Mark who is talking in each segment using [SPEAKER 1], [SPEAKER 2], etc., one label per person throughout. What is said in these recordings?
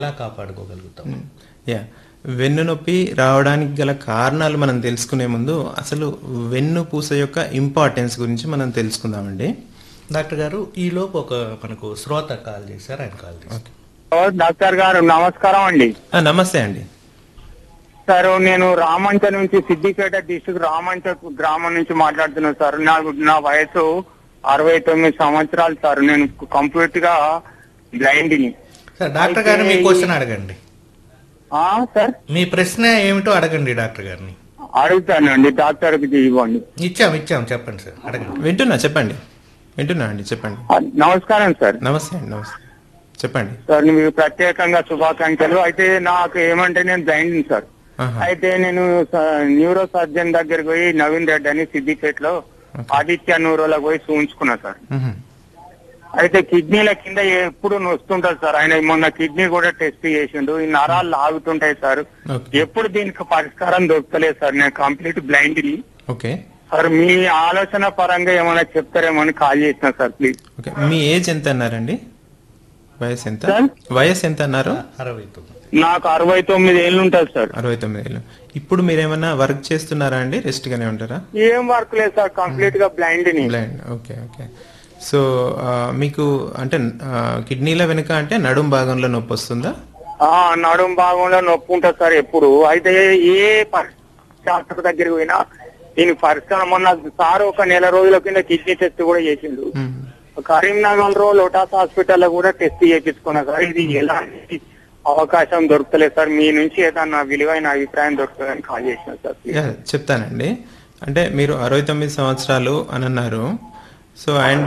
[SPEAKER 1] ఎలా కాపాడుకోగలుగుతాం
[SPEAKER 2] యా వెన్ను నొప్పి రావడానికి గల కారణాలు మనం తెలుసుకునే ముందు అసలు వెన్ను పూస యొక్క ఇంపార్టెన్స్ గురించి మనం తెలుసుకుందామండి
[SPEAKER 1] డాక్టర్ గారు ఈ లోపు ఒక మనకు శ్రోత కాల్ చేశారు ఆయన కాల్ చేశారు
[SPEAKER 3] ఓ, డాక్టర్ గారు నమస్కారం అండి
[SPEAKER 2] ఆ, నమస్తే అండి
[SPEAKER 3] సార్ నేను రామంచ నుంచి సిద్దిపేట డిస్టిక్ రామంచ గ్రామం నుంచి మాట్లాడుతున్నాను సార్ నాకు నా వయసు అరవై తొమ్మిది సంవత్సరాలు సార్ నేను కంప్లీట్ గా బ్లైండ్ ని
[SPEAKER 1] సార్ డాక్టర్ గారు మీ
[SPEAKER 3] అయితే ఈ-
[SPEAKER 1] క్వశ్చన్ అడగండి
[SPEAKER 3] ఆ, సార్
[SPEAKER 1] మీ ప్రశ్న ఏమిటో అడగండి డాక్టర్ గారిని
[SPEAKER 3] అడుగుతానండి డాక్టర్ కి ఇవ్వండి
[SPEAKER 1] ఇచ్చాం ఇచ్చాం చెప్పండి సార్ అడగండి
[SPEAKER 2] వింటున్నా చెప్పండి వింటున్నా అండి చెప్పండి
[SPEAKER 3] ఆ, నమస్కారం సార్
[SPEAKER 2] నమస్తే అండి నమస్తే చెప్పండి
[SPEAKER 3] సార్ మీకు ప్రత్యేకంగా శుభాకాంక్షలు అయితే నాకు ఏమంటే నేను బ్లైండ్ సార్
[SPEAKER 2] ఆహా.
[SPEAKER 3] అయితే నేను స- న్యూరో సర్జన్ దగ్గరికి పోయి నవీన్ రెడ్డి అని సిద్దిపేటలో ఆదిత్య న్యూరోలకు పోయి చూయించుకున్నా సార్
[SPEAKER 2] మ్హూ.
[SPEAKER 3] అయితే కిడ్నీల కింద ఎప్పుడు నొస్తుంటది సార్ ఆయన మొన్న కిడ్నీ కూడా టెస్ట్ చేసిండు ఈ నరాలు లాగుతుంటాయి సార్
[SPEAKER 2] ఓకే
[SPEAKER 3] ఎప్పుడు దీనికి పరిష్కారం దొరకలేదు సార్ నేను కంప్లీట్ బ్లైండ్ ని
[SPEAKER 2] ఓకే
[SPEAKER 3] సార్ మీ ఆలోచన పరంగా ఏమైనా చెప్తారేమో అని కాల్ చేసిన సార్ ప్లీజ్
[SPEAKER 2] ఓకే మీ ఏజ్ ఎంత అన్నారండి వయసు ఎంత
[SPEAKER 3] సార్?
[SPEAKER 2] వయసు ఎంత అన్నారు
[SPEAKER 1] అరవై తొమ్మిది
[SPEAKER 3] నాకు అరవై తొమ్మిది ఏళ్ళు ఉంటుంది సార్
[SPEAKER 2] అరవై తొమ్మిది ఏళ్ళు ఇప్పుడు మీరేమన్నా వర్క్ చేస్తున్నారా అండి రెస్ట్ గానే ఉంటారా
[SPEAKER 3] ఏం వర్క్ లేదు సార్ కంప్లీట్ గా బ్లైండ్ ని
[SPEAKER 2] బ్లైండ్ ఓకే ఓకే సో ఆ, మీకు అంటే ఆ, కిడ్నీల వెనుక అంటే నడుం భాగంలో నొప్పి వస్తుందా
[SPEAKER 3] ఆ నడుం భాగంలో నొప్పి ఉంటుంది సార్ ఎప్పుడు అయితే ఏ పరి- డాక్టర్ దగ్గరికి పోయినా దీనికి పరిష్కారం మొన్న సార్ ఒక నెల రోజుల కింద కిడ్నీ టెస్ట్ కూడా చేసిండు
[SPEAKER 2] మ్మ్.
[SPEAKER 3] కరీంనగర్ లో లోటాస్ హాస్పిటల్ లో కూడా టెస్ట్ చేయించుకున్నా సార్ ఇది ఎలాంటి అవకాశం దొరకలేదు సార్ మీ నుంచి ఏదన్నా విలువైన అభిప్రాయం దొరుకుతుందని కాల్ చేసిన సార్
[SPEAKER 2] యా, చెప్తానండి అంటే మీరు అరవై తొమ్మిది సంవత్సరాలు అని అన్నారు so and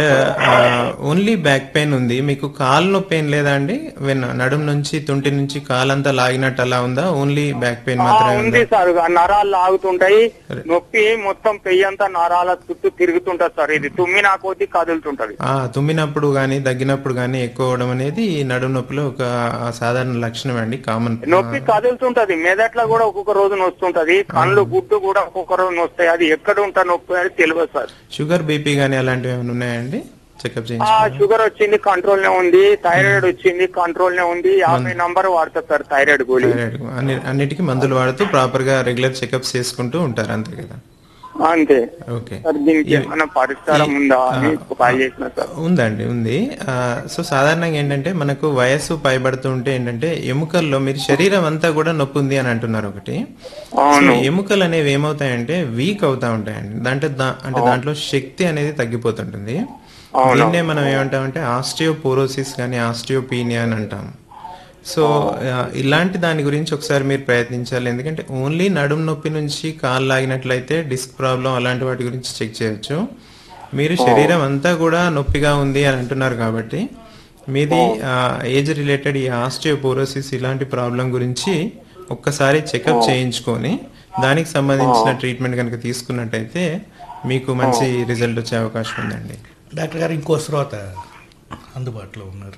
[SPEAKER 2] only back pain ఉంది మీకు కాలు నొప్పి ఏం లేదా అండి వెన్ నడుం నుంచి తుంటి నుంచి కాలంతా లాగినట్టు అలా ఉందా ఓన్లీ బ్యాక్ పెయిన్
[SPEAKER 3] ఆ,
[SPEAKER 2] మాత్రమే
[SPEAKER 3] ఉంది
[SPEAKER 2] ఉందా
[SPEAKER 3] సార్ ఆ నరాలు లాగుతుంటాయి
[SPEAKER 2] సరే.
[SPEAKER 3] నొప్పి మొత్తం పెయ్యంతా నరాల చుట్టూ తిరుగుతుంటది సార్ ఇది తుమ్మినా కొద్దీ కదులుతుంటది
[SPEAKER 2] ఆ, తుమ్మినప్పుడు కానీ దగ్గినప్పుడు కానీ ఎక్కువ అవడం అనేది ఈ నడుం నొప్పిలో ఒక సాధారణ లక్షణం అండి కామన్
[SPEAKER 3] నొప్పి కదులుతుంటది మెదట్లో కూడా ఒక్కొక్క రోజు నొస్తుంటది కళ్ళు గుడ్డు కూడా ఒక్కొక్క రోజు నొస్తాయి అది ఎక్కడ ఉంటా నొప్పి అని తెలియదు సార్
[SPEAKER 2] షుగర్ బీపీ కానీ అలాంటివి ఏమైనా ఉన్నాయండి చెకప్
[SPEAKER 3] ఆ
[SPEAKER 2] చేయించుకోవాలి
[SPEAKER 3] షుగర్ వచ్చింది కంట్రోల్ నే ఉంది థైరాయిడ్ వచ్చింది కంట్రోల్ నే ఉంది యాభై నంబర్ వాడతా సార్ థైరాయిడ్ గోళీ
[SPEAKER 2] థైరాయిడ్ అన్ని అన్నిటికీ మందులు వాడుతూ ప్రాపర్ గా రెగ్యులర్ చెకప్స్ చేసుకుంటూ ఉంటారు అంతే కదా
[SPEAKER 3] అంతే
[SPEAKER 2] ఓకే
[SPEAKER 3] సార్ దీనికి
[SPEAKER 2] ఇవి-
[SPEAKER 3] ఏమైనా పరిష్కారం
[SPEAKER 2] ఈ-
[SPEAKER 3] ఉందా అని
[SPEAKER 2] ఆ,
[SPEAKER 3] కాల్ చేసిన సార్
[SPEAKER 2] ఉందండి ఉంది ఆ, సో సాధారణంగా ఏంటంటే మనకు వయస్సు పైబడుతూ ఉంటే ఏంటంటే ఎముకల్లో మీరు శరీరం అంతా కూడా నొప్పి ఉంది అని అంటున్నారు ఒకటి
[SPEAKER 3] అవును
[SPEAKER 2] సో ఎముకలు అనేవి ఏమవుతాయంటే వీక్ అవుతా ఉంటాయండి దాంట్లో దా- అంటే దాంట్లో శక్తి అనేది తగ్గిపోతుంటుంది
[SPEAKER 3] అవును.
[SPEAKER 2] దీన్నే మనం ఏమంటామంటే ఆస్టియోపోరోసిస్ కానీ ఆస్టియోపీనియా అని అంటాం సో ఆ, ఇలాంటి దాని గురించి ఒకసారి మీరు ప్రయత్నించాలి ఎందుకంటే ఓన్లీ నడుం నొప్పి నుంచి కాలు లాగినట్లయితే డిస్క్ ప్రాబ్లం అలాంటి వాటి గురించి చెక్ చేయొచ్చు మీరు శరీరం అంతా కూడా నొప్పిగా ఉంది అని అంటున్నారు కాబట్టి మీది ఏజ్ రిలేటెడ్ ఈ ఆస్టియోపోరోసిస్ ఇలాంటి ప్రాబ్లం గురించి ఒక్కసారి చెకప్ చేయించుకొని దానికి సంబంధించిన ట్రీట్మెంట్ కనుక తీసుకున్నట్టయితే మీకు మంచి రిజల్ట్ వచ్చే అవకాశం ఉందండి
[SPEAKER 1] డాక్టర్ గారు ఇంకో శ్రోత అందుబాటులో ఉన్నారు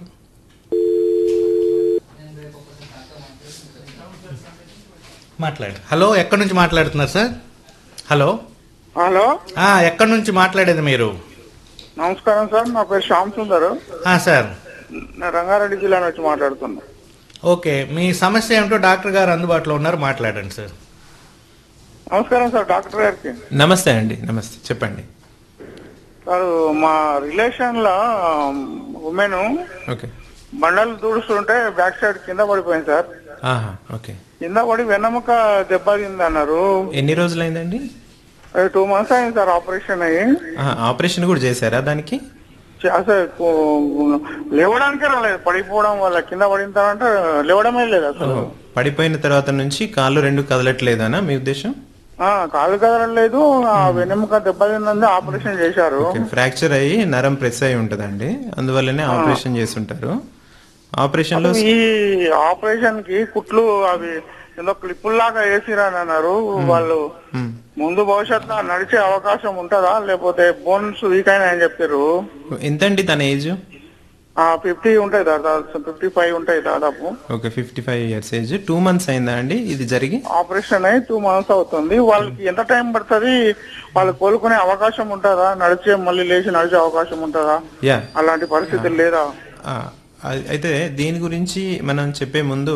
[SPEAKER 1] మాట్లాడు హలో ఎక్కడి నుంచి మాట్లాడుతున్నారు సార్ హలో
[SPEAKER 3] హలో
[SPEAKER 1] ఆ, ఎక్కడి నుంచి మాట్లాడేది మీరు
[SPEAKER 3] నమస్కారం సార్ నా పేరు శ్యామ్ సుందర్
[SPEAKER 1] ఆ, సార్
[SPEAKER 3] నేను రంగారెడ్డి జిల్లా నుంచి మాట్లాడుతున్నా
[SPEAKER 1] ఓకే మీ సమస్య ఏమిటో డాక్టర్ గారు అందుబాటులో ఉన్నారు మాట్లాడండి సార్
[SPEAKER 3] నమస్కారం సార్ డాక్టర్ గారికి
[SPEAKER 2] నమస్తే అండి నమస్తే చెప్పండి
[SPEAKER 3] సార్ మా రిలేషన్ లో ఉమెన్
[SPEAKER 2] ఓకే
[SPEAKER 3] బండలు దూడుస్తుంటే బ్యాక్ సైడ్ కింద పడిపోయింది సార్
[SPEAKER 2] ఆహా ఓకే
[SPEAKER 3] కింద పడి వెన్నముక దెబ్బతింది అన్నారు
[SPEAKER 2] ఎన్ని రోజులైందండి
[SPEAKER 3] టూ మంత్స్ అయింది సార్ ఆపరేషన్ అయ్యి
[SPEAKER 2] ఆహా, ఆపరేషన్ కూడా చేశారా దానికి
[SPEAKER 3] చ- అసలు కో- లేవడానికే రాలేదు పడిపోవడం వల్ల కింద పడిన తర్వాత లేవడమే లేదు అసలు
[SPEAKER 2] ఓహో, పడిపోయిన తర్వాత నుంచి కాళ్ళు రెండు కదలట్లేదనా మీ ఉద్దేశం
[SPEAKER 3] ఆ, కాలు కదలలేదు ఆ వెన్నెముక దెబ్బతిందని ఆపరేషన్ చేశారు
[SPEAKER 2] ఓకే ఫ్రాక్చర్ అయ్యి నరం ప్రెస్ అయి ఉంటదండి అందువల్లనే ఆపరేషన్ చేస్తుంటారు ఆపరేషన్ లో
[SPEAKER 3] ఈ ఆపరేషన్ కి కుట్లు అవి ఏదో క్లిప్పుల్లాగా వేసిరని అన్నారు వాళ్ళు
[SPEAKER 2] మ్,
[SPEAKER 3] ముందు భవిష్యత్తులో నడిచే అవకాశం ఉంటుందా లేకపోతే బోన్స్ వీక్ అయినా అని చెప్పారు
[SPEAKER 2] ఎంతండి తన ఏజ్
[SPEAKER 3] ఫిఫ్టీ ఉంటాయి దాదాపు ఫిఫ్టీ ఫైవ్ ఉంటాయి దాదాపు
[SPEAKER 2] okay fifty five years age two months అయిందా అండి ఇది జరిగి
[SPEAKER 3] ఆపరేషన్ అయి టూ మంత్స్ అవుతుంది వాళ్ళకి ఎంత టైం పడుతుంది వాళ్ళు కోలుకునే అవకాశం ఉంటుందా నడిచే మళ్ళీ లేచి నడిచే అవకాశం ఉంటుందా
[SPEAKER 2] యా
[SPEAKER 3] అలాంటి పరిస్థితులు లేదా
[SPEAKER 2] ఆ, అయి- అయితే దీని గురించి మనం చెప్పే ముందు